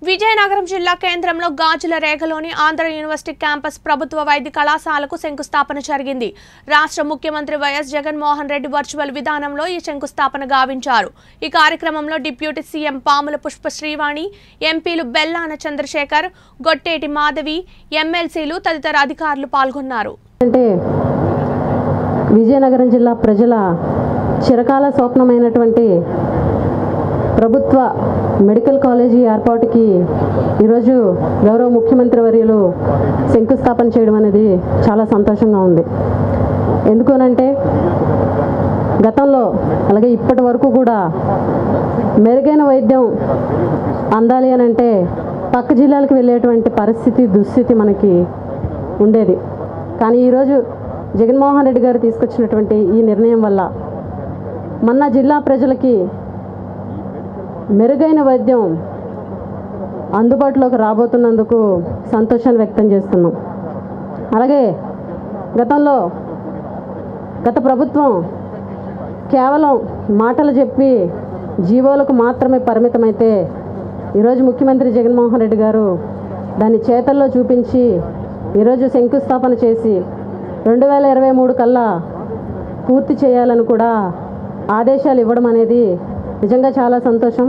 విజయనగరం జిల్లా కేంద్రంలో గాజుల రేఖలోని ఆంధ్ర యూనివర్సిటీ క్యాంపస్ ప్రభుత్వ వైద్య కళాశాలకు శంకుస్థాపన జరిగింది రాష్ట్ర ముఖ్యమంత్రి వైఎస్ జగన్మోహన్ రెడ్డి వర్చువల్ విధానంలో ఈ శంకుస్థాపన గావించారు ఈ కార్యక్రమంలో డిప్యూటీ సీఎం పాముల పుష్ప శ్రీవాణి ఎంపీలు బెల్లాన చంద్రశేఖర్ గొట్టేటి మాధవి ఎమ్మెల్సీలు తదితర అధికారులు పాల్గొన్నారు అంటే విజయనగరం జిల్లా ప్రజల చిరకాల స్వప్నమైనటువంటి ప్రభుత్వ మెడికల్ కాలేజీ ఏర్పాటుకి ఈరోజు గౌరవ ముఖ్యమంత్రి వర్యులు శంకుస్థాపన చేయడం అనేది చాలా సంతోషంగా ఉంది ఎందుకనంటే గతంలో అలాగే ఇప్పటి వరకు కూడా మెరుగైన వైద్యం అందాలి అని అంటే పక్క జిల్లాలకు వెళ్ళేటువంటి పరిస్థితి దుస్థితి మనకి ఉండేది కానీ ఈరోజు జగన్మోహన్ రెడ్డి గారు తీసుకొచ్చినటువంటి ఈ నిర్ణయం వల్ల మన జిల్లా ప్రజలకి మెరుగైన వైద్యం అందుబాటులోకి రాబోతున్నందుకు సంతోషాన్ని వ్యక్తం చేస్తున్నాం అలాగే గతంలో గత ప్రభుత్వం కేవలం మాటలు చెప్పి జీవోలకు మాత్రమే పరిమితమైతే ఈరోజు ముఖ్యమంత్రి జగన్మోహన్ రెడ్డి గారు దాన్ని చేతల్లో చూపించి ఈరోజు శంకుస్థాపన చేసి రెండు వేల ఇరవై మూడు కల్లా పూర్తి చేయాలని కూడా ఆదేశాలు ఇవ్వడం అనేది నిజంగా చాలా సంతోషం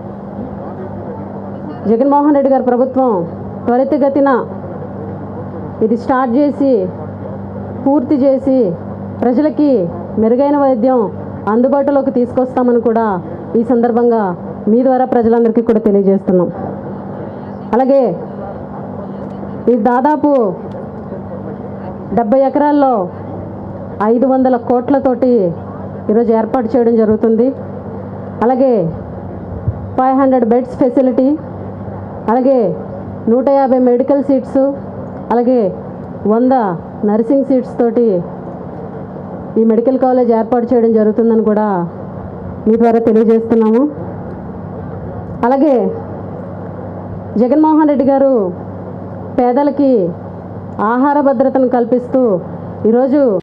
జగన్మోహన్ రెడ్డి గారి ప్రభుత్వం త్వరితగతిన ఇది స్టార్ట్ చేసి పూర్తి చేసి ప్రజలకి మెరుగైన వైద్యం అందుబాటులోకి తీసుకొస్తామని కూడా ఈ సందర్భంగా మీ ద్వారా ప్రజలందరికీ కూడా తెలియజేస్తున్నాం అలాగే ఇది దాదాపు డెబ్బై ఎకరాల్లో ఐదు వందల కోట్లతోటి ఈరోజు ఏర్పాటు చేయడం జరుగుతుంది అలాగే ఫైవ్ హండ్రెడ్ బెడ్స్ ఫెసిలిటీ అలాగే నూట యాభై మెడికల్ సీట్స్ అలాగే వంద నర్సింగ్ సీట్స్ తోటి ఈ మెడికల్ కాలేజ్ ఏర్పాటు చేయడం జరుగుతుందని కూడా మీ ద్వారా తెలియజేస్తున్నాము అలాగే జగన్మోహన్ రెడ్డి గారు పేదలకి ఆహార భద్రతను కల్పిస్తూ ఈరోజు